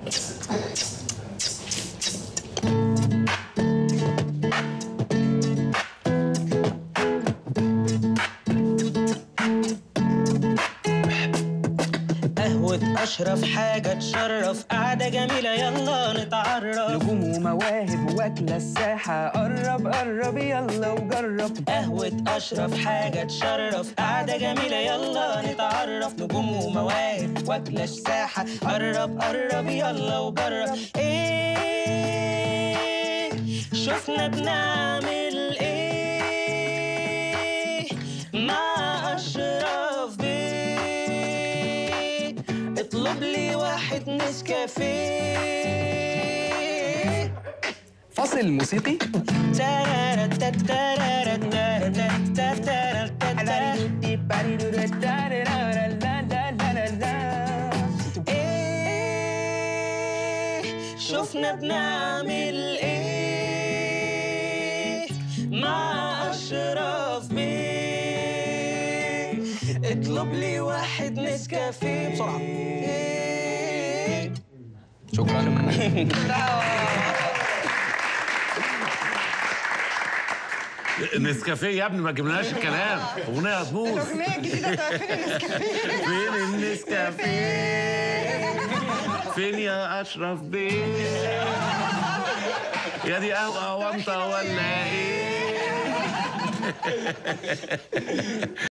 قهوة أشرف حاجة تشرف قعدة جميلة يلا نتعرف نجوم ومواهب واكلة الساحة قرب قرب يلا وجرب قهوة أشرف حاجة تشرف قعدة جميلة يلا نتعرف نجوم ومواهب واكلة الساحة قرب قرب يلا وجرب إيه شفنا بنعمل إيه مع أشرف بيه اطلب لي واحد نسكافيه فاصل موسيقي ايه شفنا بنعمل ايه مع اشرف بيه اطلب لي واحد نسكافيه بسرعه إيه شكرا نسكافيه يا ابني ما جبناش الكلام اغنيه هتبوظ اغنيه جديده بتاع فين النسكافيه فين النسكافيه فين يا اشرف بيه يا دي قهوه وانت ولا ايه